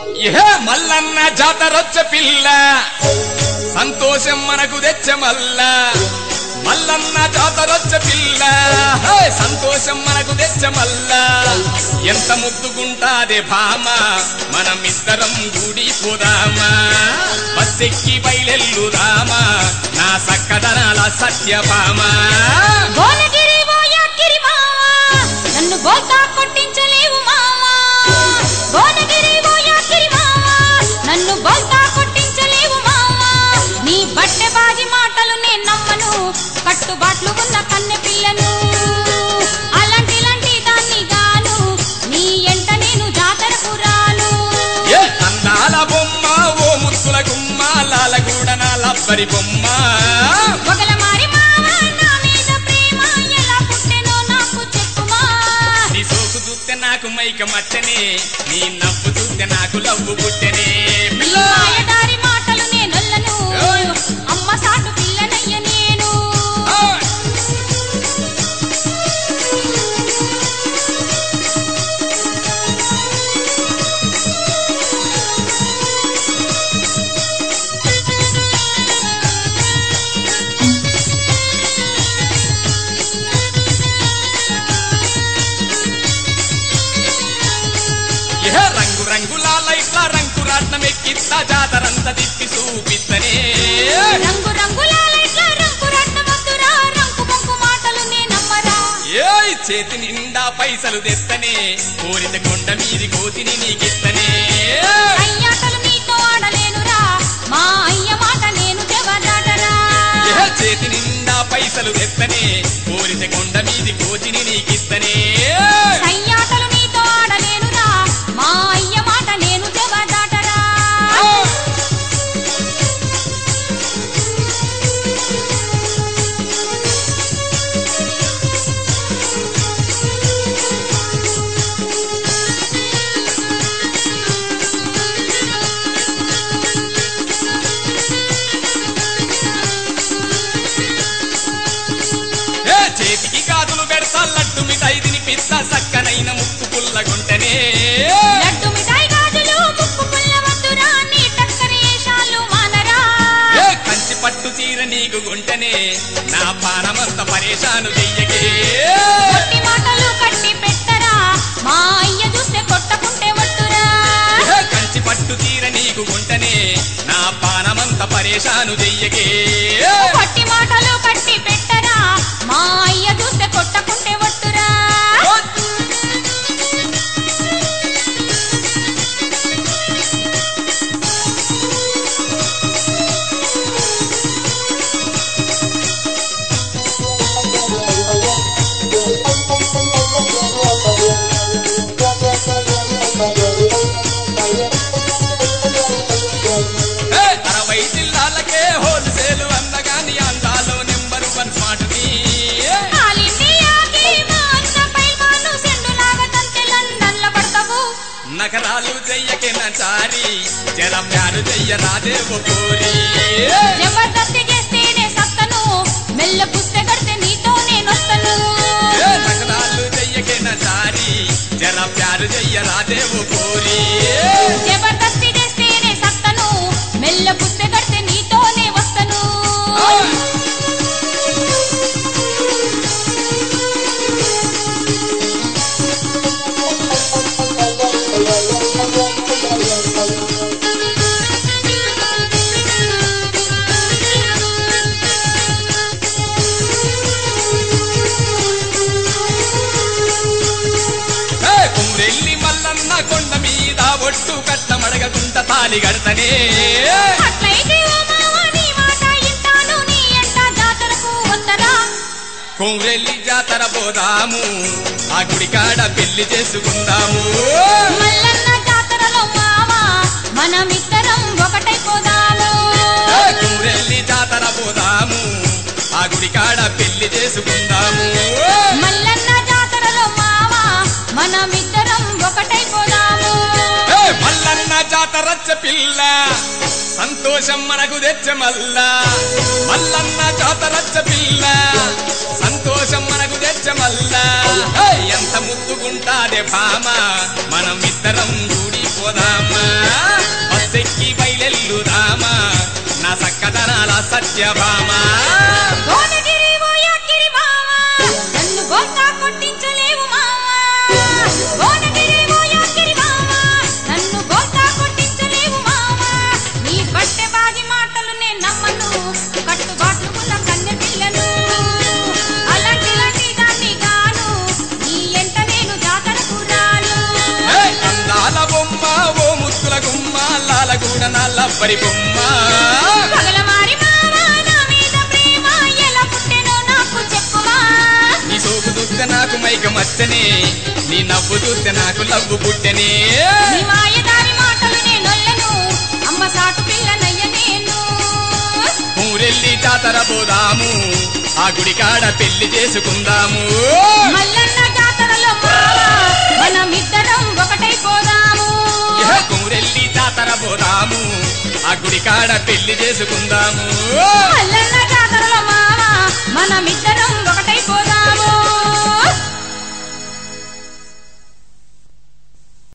ఏ మల్లన్న జాతరొచ్చ పిల్ల సంతోషం మనకు తెచ్చ మల్ల మల్లన్న జాతరొచ్చ పిల్ల హే, సంతోషం మనకు తెచ్చ మల్ల ఎంత ముద్దుకుంటాదే భామ మనమిద్దరం గుడి పోదామా బస్సెక్కి బయలెల్లుదామా నా సక్కదనాల సత్యభామ భువనగిరి ఓ యాకిరి మావా నన్ను బోల్తా కొట్టించలేవు మావా భువనగిరి ఓ యాకిరి మావా నన్ను బోల్తా కొట్టించలేవు మావా నీ బట్టె బాజి మాటలు నేను నమ్మను కట్టుబాట్లు ఉన్న కన్నె పిల్లను అలాంటి ఇలాంటి దాన్ని గాను నీ ఎంట నేను జాతరకు రాను ఏ అందాల బొమ్మ ఓ ముత్తుల గుమ్మ లాలగూడ నా లబ్బరి బొమ్మ ఒకల మారి మావా నా మీద ప్రేమ ఎలా పుట్టెనో నాకు చెప్పుమా నీ సోకు చూస్తే నాకు మైక మచ్చనే నీ నవ్వు చూస్తే నాకు లవ్వు పుట్టెనే నీ మాయదారి మాటలు నేనొల్లను ఓయ్. అమ్మ సాటు పిల్లనయ్య నేను ఆ! ఏ రంగు రంగుల లైట్ల రంగు రాట్నం ఎక్కిస్తా జాతరంతా తిప్పి చూపిస్తనే రంగు రంగుల లైట్ల రంగు రత్నవంతురా రంగు బొంకు మాటలు నేనమ్మరా ఏయ్ చేతి నిండా పైసలు తెస్తనే కోరిత కొండ మీది కోతిని నీకిస్తనే అయ్యాటలు నీతో ఆడలేనురా మా అయ్య మాట నేను చెవదాటరా ఏ చేతి నిండా పైసలు తెస్తనే కోరిత కొండ మీది కోతిని నీకిస్తనే అయ్యాటలు నీతో ఆడలేనురా మా అయ్య మాట నేను చెవదాటరా ఏ చేతికి గాజులు పెడతా లడ్డు మిఠాయి తినిపిస్తా సక్కనైన ముక్కు పుల్లగుంటనే లడ్డు మిఠాయి గాజులు ముక్కు పుల్ల వద్దురా నీ టక్కరి ఏషాలు మానరా ఏ కంచి పట్టు చీర నీకు గుంటనే నా పానమంత పరేషాను చెయ్యకే కొట్టి మాటలు కట్టి పెట్టరా మా అయ్య చూస్తే కొట్టకుంటే వట్టురా ఏ కంచి పట్టు చీర నీకు గుంటనే నా పానమంత పరేషాను చెయ్యకే కొట్టి మాటలు కట్టి పెట్టరా మా అయ్య చూస్తే కొట్టకుంటే వట్టురా ఏ అరవై జిల్లాలకే హోల్సేలు అందగాని అందాలో నెంబర్ వన్ స్మార్ట్ నీ ఆల్ ఇండియాకి మా అన్న పైల్వాను సెండులాగా తంతే లండన్ల పడతావు నగరాలు చెయ్యకే నచారి జర ప్యారు చెయ్య రాదేవు కోరి జబర్దస్తి చేస్తేనే సత్తను మెల్ల పుస్తే కడితే నీతో నేనొస్తను ఏ నగరాలు చెయ్యకే నచారి జర ప్యారు చెయ్య రాదేవు కోరి జబర్దస్తి చేస్తేనే సత్తను మెల్ల పుస్తే కడితే నీతోనే వస్తను ఏ కుమ్రెల్లి మల్లన్న కొండ మీద ఒట్టు కట్టమడగకుంట తాలి గడతనే అట్లయితే ఓ మావ నీ మాట ఇంటాను నీ ఎంట జాతరకు వత్తరా కుమ్రెల్లి జాతర పోదాము ఆ గుడి కాడ పెళ్లి చేసుకుందాము మల్లన్న జాతరలో మావ మనమిద్దరం ఒకటైపోదాము ఏ కుమ్రెల్లి జాతర పోదాము ఆ గుడి కాడ పెళ్లి చేసుకుందాము మల్లన్న జాతరలో మావ మనమిద్దరం ఒకటైపోదాము ఏ మల్లన్న జాతరచ్చ పిల్ల సంతోషం మనకు తెచ్చ మల్ల మల్లన్న జాతరచ్చ పిల్ల సంతోషం మనకు తెచ్చ మల్ల హే, ఎంత ముద్దుగుంటాదే భామ మనం ఇద్దరం కూడిపోదామా సత్యభామ భువనగిరి ఓ యాకిరి మావా నన్ను బోల్తా కొట్టించలేవు మావా భువనగిరి ఓ యాకిరి మావా నన్ను బోల్తా కొట్టించలేవు మావా నీ బట్టె బాగి మాటలు నేను నమ్మను కట్టుబాట్లు ఉన్న కన్నె పిల్లను అలాంటి లాంటి దాన్ని గాను నీ ఎంట నేను జాతరకు రాను ఏ అందాల బొమ్మ ఓ ముత్తుల గుమ్మ లాలగూడ నల్లబ్బరి బొమ్మ పగలమారి మావా నా మీద ప్రేమ ఎలా పుట్టెనో నాకు చెప్పుమా నీ సోపు చూస్తే నాకు మైక మచ్చనే నీ నవ్వు చూస్తే నాకు లవ్వు పుట్టెనే నీ మాయదారి మాటలు నేనొల్లను అమ్మ సాటు పిల్లనయ్య నేను ఊరెళ్ళి జాతర పోదాము ఆ గుడి కాడ పెళ్లి చేసుకుందాము మల్లన్న జాతరలో మావా మనమిద్దరం ఒకటైపోదాము ఇహ ఊరెళ్ళి జాతర పోదాము ఆ గుడి కాడ పెళ్లి చేసుకుందాము మల్లన్న